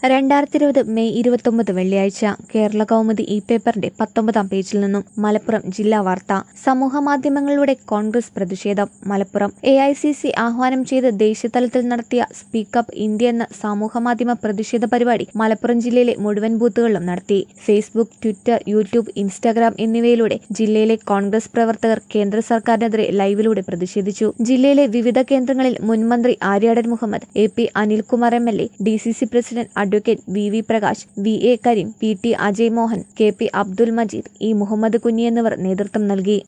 രണ്ടായിരത്തി ഇരുപത് മെയ് ഇരുപത്തൊമ്പത് വെള്ളിയാഴ്ച കേരള കൗമുദി ഇ പേപ്പറിന്റെ പത്തൊമ്പതാം പേജിൽ നിന്നും മലപ്പുറം ജില്ലാ വാർത്ത സമൂഹ മാധ്യമങ്ങളിലൂടെ കോൺഗ്രസ് പ്രതിഷേധം Malappuram A I C C ആഹ്വാനം ചെയ്ത് ദേശീയതലത്തിൽ നടത്തിയ സ്പീക്കപ്പ് ഇന്ത്യ എന്ന സമൂഹമാധ്യമ പ്രതിഷേധ പരിപാടി മലപ്പുറം ജില്ലയിലെ മുഴുവൻ ബൂത്തുകളിലും നടത്തി ഫേസ്ബുക്ക് ട്വിറ്റർ യൂട്യൂബ് ഇൻസ്റ്റാഗ്രാം എന്നിവയിലൂടെ ജില്ലയിലെ കോൺഗ്രസ് പ്രവർത്തകർ കേന്ദ്ര സർക്കാരിനെതിരെ ലൈവിലൂടെ പ്രതിഷേധിച്ചു ജില്ലയിലെ വിവിധ കേന്ദ്രങ്ങളിൽ മുൻമന്ത്രി Aryadan Muhammad A P Anilkumar M L A D C C president advocate V V Prakash V A Kareem P T Ajay Mohan K P Abdul Majeed E Muhammad Kunhi എന്നിവർ നേതൃത്വം നൽകി